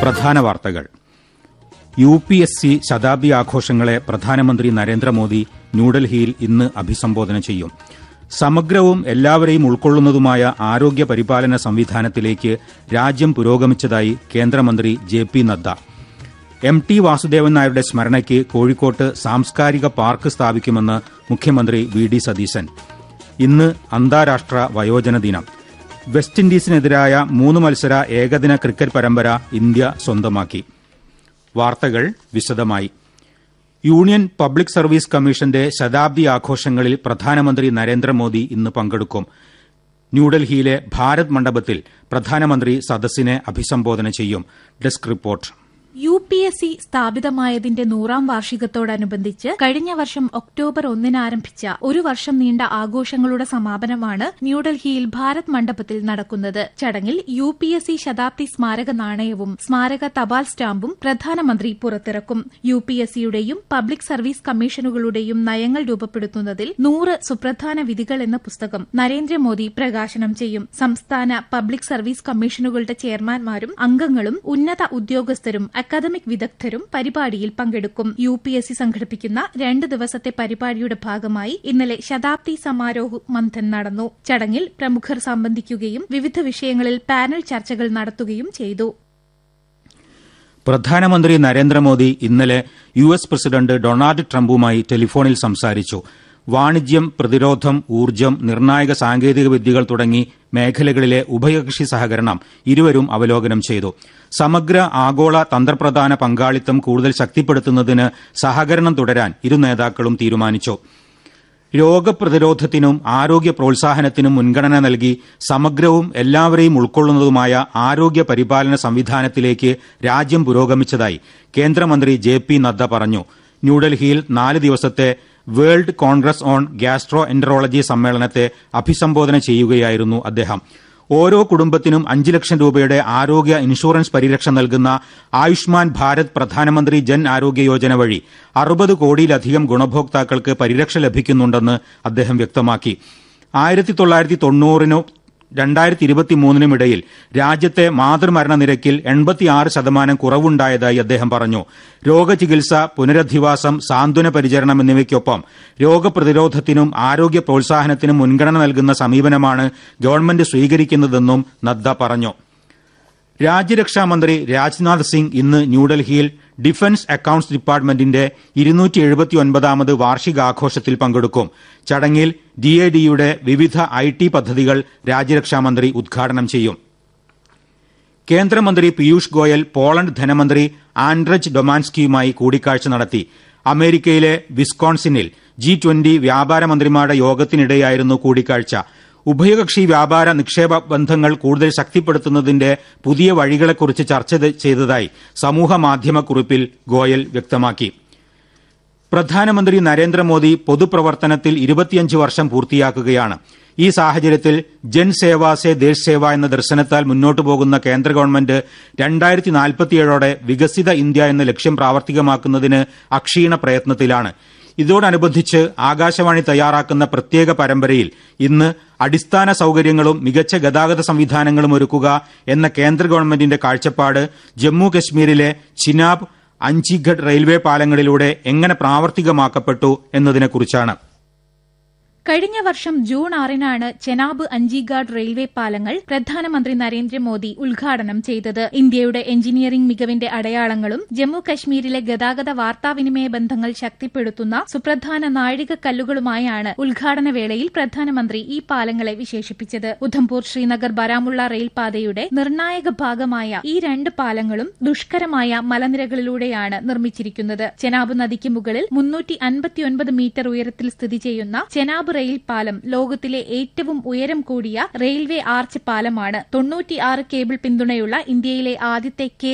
പ്രധാന വാർത്തകൾ U P S C ശതാബ്ദി ആഘോഷങ്ങളെ പ്രധാനമന്ത്രി നരേന്ദ്രമോദി ന്യൂഡൽഹിയിൽ ഇന്ന് അഭിസംബോധന ചെയ്യും സമഗ്രവും എല്ലാവരെയും ഉൾക്കൊള്ളുന്നതുമായ ആരോഗ്യ പരിപാലന സംവിധാനത്തിലേക്ക് രാജ്യം പുരോഗമിച്ചതായി കേന്ദ്രമന്ത്രി J P Nadda M T Vasudevan നായരുടെ സ്മരണയ്ക്ക് കോഴിക്കോട്ട് സാംസ്കാരിക പാർക്ക് സ്ഥാപിക്കുമെന്ന് മുഖ്യമന്ത്രി വി ഡി സതീശൻ ഇന്ന് അന്താരാഷ്ട്ര വയോജന ദിനം വെസ്റ്റ് ഇൻഡീസിനെതിരായ മൂന്ന് മത്സര ഏകദിന ക്രിക്കറ്റ് പരമ്പര ഇന്ത്യ സ്വന്തമാക്കി വാർത്തകൾ വിശദമായി യൂണിയൻ പബ്ലിക് സർവീസ് കമ്മീഷന്റെ ശതാബ്ദി ആഘോഷങ്ങളിൽ പ്രധാനമന്ത്രി നരേന്ദ്രമോദി ഇന്ന് പങ്കെടുക്കും ന്യൂഡൽഹിയിലെ ഭാരത് മണ്ഡപത്തിൽ പ്രധാനമന്ത്രി സദസ്സിനെ അഭിസംബോധന ചെയ്യും desk report U P S C സ്ഥാപിതമായതിന്റെ നൂറാം വാർഷികത്തോടനുബന്ധിച്ച് കഴിഞ്ഞ വർഷം ഒക്ടോബർ ഒന്നിന് ആരംഭിച്ച ഒരു വർഷം നീണ്ട ആഘോഷങ്ങളുടെ സമാപനമാണ് ന്യൂഡൽഹിയിൽ ഭാരത് മണ്ഡപത്തിൽ നടക്കുന്നത് ചടങ്ങിൽ യു പി എസ് സി ശതാബ്ദി സ്മാരക നാണയവും സ്മാരക തപാൽ സ്റ്റാമ്പും പ്രധാനമന്ത്രി പുറത്തിറക്കും യു പി എസ് സിയുടെയും പബ്ലിക് സർവീസ് കമ്മീഷനുകളുടെയും നയങ്ങൾ രൂപപ്പെടുത്തുന്നതിൽ നൂറ് സുപ്രധാന വിധികൾ എന്ന പുസ്തകം നരേന്ദ്രമോദി പ്രകാശനം ചെയ്യും സംസ്ഥാന പബ്ലിക് സർവീസ് കമ്മീഷനുകളുടെ ചെയർമാൻമാരും അംഗങ്ങളും ഉന്നത ഉദ്യോഗസ്ഥരും അക്കാദമിക് വിദഗ്ധരും പരിപാടിയിൽ പങ്കെടുക്കും യു പി എസ് സി സംഘടിപ്പിക്കുന്ന രണ്ട് ദിവസത്തെ പരിപാടിയുടെ ഭാഗമായി ഇന്നലെ ശതാബ്ദി സമാരോഹ് മന്ഥൻ നടന്നു ചടങ്ങിൽ പ്രമുഖർ സംബന്ധിക്കുകയും വിവിധ വിഷയങ്ങളിൽ പാനൽ ചർച്ചകൾ നടത്തുകയും ചെയ്തു പ്രധാനമന്ത്രി നരേന്ദ്രമോദി ഇന്നലെ യു എസ് പ്രസിഡന്റ് ഡൊണാൾഡ് ട്രംപുമായി ടെലിഫോണിൽ സംസാരിച്ചു വാണിജ്യം പ്രതിരോധം ഊർജ്ജം നിർണായക സാങ്കേതിക വിദ്യകൾ തുടങ്ങി മേഖലകളിലെ ഉഭയകക്ഷി സഹകരണം ഇരുവരും അവലോകനം ചെയ്തു സമഗ്ര ആഗോള തന്ത്രപ്രധാന പങ്കാളിത്തം കൂടുതൽ ശക്തിപ്പെടുത്തുന്നതിന് സഹകരണം തുടരാൻ ഇരു നേതാക്കളും തീരുമാനിച്ചു രോഗപ്രതിരോധത്തിനും ആരോഗ്യ പ്രോത്സാഹനത്തിനും മുൻഗണന നൽകി സമഗ്രവും എല്ലാവരെയും ഉൾക്കൊള്ളുന്നതുമായ ആരോഗ്യ പരിപാലന സംവിധാനത്തിലേക്ക് രാജ്യം പുരോഗമിച്ചതായി കേന്ദ്രമന്ത്രി ജെ പി നദ്ദ പറഞ്ഞു ന്യൂഡൽഹിയിൽ നാല് ദിവസത്തെ world congress on gastroenterology സമ്മേളനത്തെ അഭിസംബോധന ചെയ്യുകയായിരുന്നു അദ്ദേഹം ഓരോ കുടുംബത്തിനും അഞ്ച് ലക്ഷം രൂപയുടെ ആരോഗ്യ ഇൻഷുറൻസ് പരിരക്ഷ നൽകുന്ന ആയുഷ്മാൻ ഭാരത് പ്രധാനമന്ത്രി ജൻ ആരോഗ്യ യോജന വഴി അറുപത് കോടിയിലധികം ഗുണഭോക്താക്കൾക്ക് പരിരക്ഷ ലഭിക്കുന്നുണ്ടെന്ന് അദ്ദേഹം വ്യക്തമാക്കി ആയിരത്തി തൊള്ളായിരത്തി തൊണ്ണൂറിനു രണ്ടായിരത്തി ഇരുപത്തിമൂന്നിനും ഇടയിൽ രാജ്യത്തെ മാതൃമരണ നിരക്കിൽ എൺപത്തിയാറ് ശതമാനം കുറവുണ്ടായതായി അദ്ദേഹം പറഞ്ഞു രോഗചികിത്സ പുനരധിവാസം സാന്ത്വന പരിചരണം എന്നിവയ്ക്കൊപ്പം രോഗപ്രതിരോധത്തിനും ആരോഗ്യ പ്രോത്സാഹനത്തിനും മുൻഗണന നൽകുന്ന സമീപനമാണ് ഗവൺമെന്റ് സ്വീകരിക്കുന്നതെന്നും നദ്ദ പറഞ്ഞു രാജ്യരക്ഷാമന്ത്രി രാജ്നാഥ് സിംഗ് ഇന്ന് ന്യൂഡൽഹിയിൽ ഡിഫൻസ് അക്കൌണ്ട്സ് ഡിപ്പാർട്ട്മെന്റിന്റെ ഇരുന്നൂറ്റി എഴുപത്തിയൊൻപതാമത് വാർഷികാഘോഷത്തിൽ പങ്കെടുക്കും ചടങ്ങിൽ ഡിഎഡിയുടെ വിവിധ ഐ ടി പദ്ധതികൾ രാജ്യരക്ഷാമന്ത്രി ഉദ്ഘാടനം ചെയ്യും കേന്ദ്രമന്ത്രി പീയൂഷ് ഗോയൽ പോളണ്ട് ധനമന്ത്രി ആൻഡ്രജ് ഡൊമാൻസ്കിയുമായി കൂടിക്കാഴ്ച നടത്തി അമേരിക്കയിലെ വിസ്കോൺസിനിൽ ജി ട്വന്റി വ്യാപാര മന്ത്രിമാരുടെ യോഗത്തിനിടെയായിരുന്നു കൂടിക്കാഴ്ച ഉഭയകക്ഷി വ്യാപാര നിക്ഷേപ ബന്ധങ്ങൾ കൂടുതൽ ശക്തിപ്പെടുത്തുന്നതിന്റെ പുതിയ വഴികളെക്കുറിച്ച് ചർച്ച ചെയ്തതായി സമൂഹ മാധ്യമക്കുറിപ്പിൽ ഗോയൽ വ്യക്തമാക്കി പ്രധാനമന്ത്രി നരേന്ദ്രമോദി പൊതുപ്രവർത്തനത്തിൽ ഇരുപത്തിയഞ്ച് വർഷം പൂർത്തിയാക്കുകയാണ് ഈ സാഹചര്യത്തിൽ ജൻ സേവ സേ ദേശ് സേവ എന്ന ദർശനത്താൽ മുന്നോട്ടു പോകുന്ന കേന്ദ്ര ഗവൺമെന്റ് രണ്ടായിരത്തി നാൽപ്പത്തിയേഴോടെ വികസിത ഇന്ത്യ എന്ന ലക്ഷ്യം പ്രാവർത്തികമാക്കുന്നതിന് അക്ഷീണ പ്രയത്നത്തിലാണ് ഇതോടനുബന്ധിച്ച് ആകാശവാണി തയ്യാറാക്കുന്ന പ്രത്യേക പരമ്പരയിൽ ഇന്ന് അടിസ്ഥാന സൌകര്യങ്ങളും മികച്ച ഗതാഗത സംവിധാനങ്ങളും ഒരുക്കുക എന്ന കേന്ദ്ര ഗവൺമെന്റിന്റെ കാഴ്ചപ്പാട് ജമ്മു കശ്മീരിലെ ചിനാബ് അഞ്ചിഗഡ് റെയിൽവേ പാലങ്ങളിലൂടെ എങ്ങനെ പ്രാവർത്തികമാക്കപ്പെട്ടു എന്നതിനെക്കുറിച്ചാണ് കഴിഞ്ഞ വർഷം ജൂൺ ആറിനാണ് ചെനാബ് അഞ്ചിഗാഡ് റെയിൽവേ പാലങ്ങൾ പ്രധാനമന്ത്രി നരേന്ദ്രമോദി ഉദ്ഘാടനം ചെയ്തത് ഇന്ത്യയുടെ എഞ്ചിനീയറിംഗ് മികവിന്റെ അടയാളങ്ങളും ജമ്മു കശ്മീരിലെ ഗതാഗത വാർത്താവിനിമയ ബന്ധങ്ങൾ ശക്തിപ്പെടുത്തുന്ന സുപ്രധാന നാഴികക്കല്ലുകളുമായാണ് ഉദ്ഘാടന വേളയിൽ പ്രധാനമന്ത്രി ഈ പാലങ്ങളെ വിശേഷിപ്പിച്ചത് ഉധംപൂർ ശ്രീനഗർ ബരാമുള്ള റെയിൽപാതയുടെ നിർണായക ഭാഗമായ ഈ രണ്ട് പാലങ്ങളും ദുഷ്കരമായ മലനിരകളിലൂടെയാണ് നിർമ്മിച്ചിരിക്കുന്നത് ചെനാബ് നദിക്ക് മുകളിൽ മുന്നൂറ്റി അൻപത്തിയൊൻപത് മീറ്റർ ഉയരത്തിൽ സ്ഥിതി ചെയ്യുന്ന ചെനാബ് റെയിൽ പാലം ലോകത്തിലെ ഏറ്റവും ഉയരം കൂടിയ റെയിൽവേ ആർച്ച് പാലമാണ് തൊണ്ണൂറ്റിയാറ് കേബിൾ പിന്തുണയുള്ള ഇന്ത്യയിലെ ആദ്യത്തെ കെ